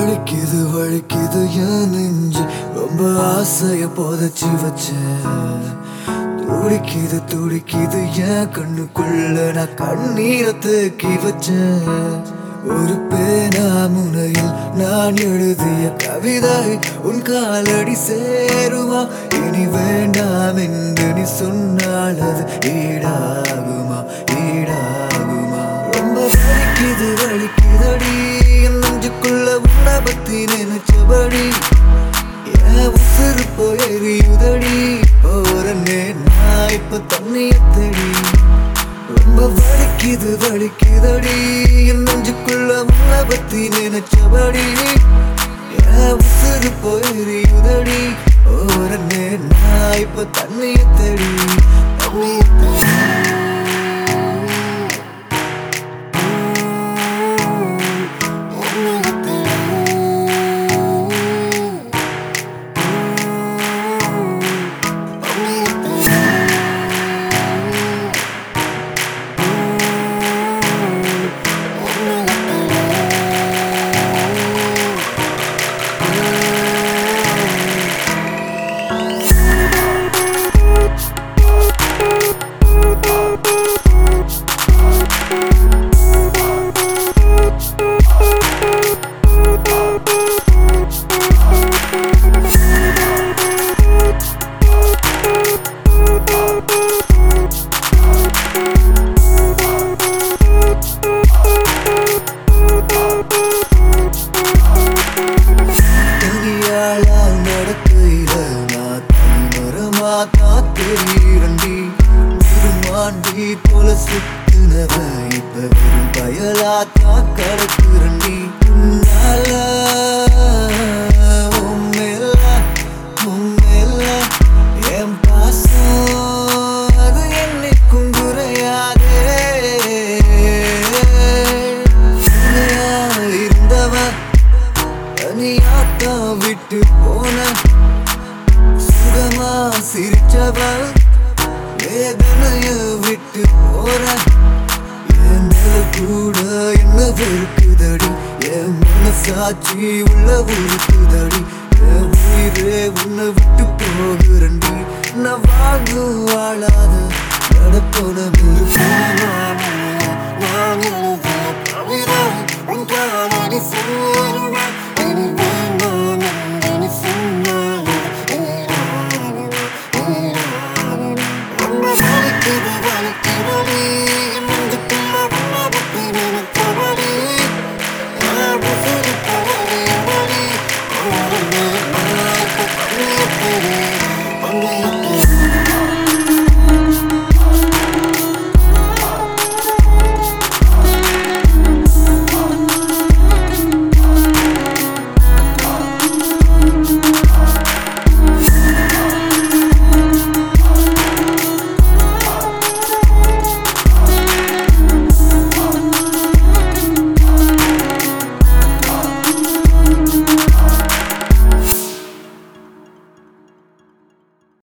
வலிக்குது வலிக்குது என் நெஞ்சு ரொம்ப ஆசைய புதைச்சி வச்சேன் துடிக்குது துடிக்குது என் கண்ணுக்குள்ள நான் கண்ணீரை தேக்கி வச்சேன் ஒரு பேனா முனையில் நான் எழுதிய கவிதை உன் காலடி சேருமா இனி வேண்டாம் என்று நீ சொன்னால் அது ஈடாகுமா ஈடாகுமா ரொம்ப வலிக்குது வலிக்குதடி என் நெஞ்சுக்குள்ள உன்னை பத்தி நினைச்சபடி என் உசுறு போய் எரியுதடி ஓரனே நான் இப்ப தண்ணிய தேடி ரொம்ப வலிக்குது வலிக்குதடி என் நெஞ்சுக்குள்ள உன்னை பத்தி நினைச்சபடி என் உசுறு போய் எரியுதடி ஓரனே நான் இப்ப தண்ணிய தேடி தண்ணிய தேடி தனியாளா நடக்கையில நான் தனிமரமா காத்திரண்டி திருமாண்டி போல சுத்துனவன் இப்ப வெறும் பயலா தான் கடக்குறண்டி உன்னால உண்மையில உண்மையில என் பாசம் அது என்னைக்கும் குறையாதே உண்மையா இருந்தவன் தனியாத்தான் விட்டு போன சுகமா சிரிச்சவள் வேதனைய விட்டு போற என் நிழல் கூட என்ன வெறுக்குதடி என் மனசாட்சி உள்ள உருக்குதடி என் உயிரே உன்னை விட்டு போகிறண்டி நான் வாழ்ந்து வாழாத நடப்போன நான் எழுதிய கவிதை உன் காலடி சேருமா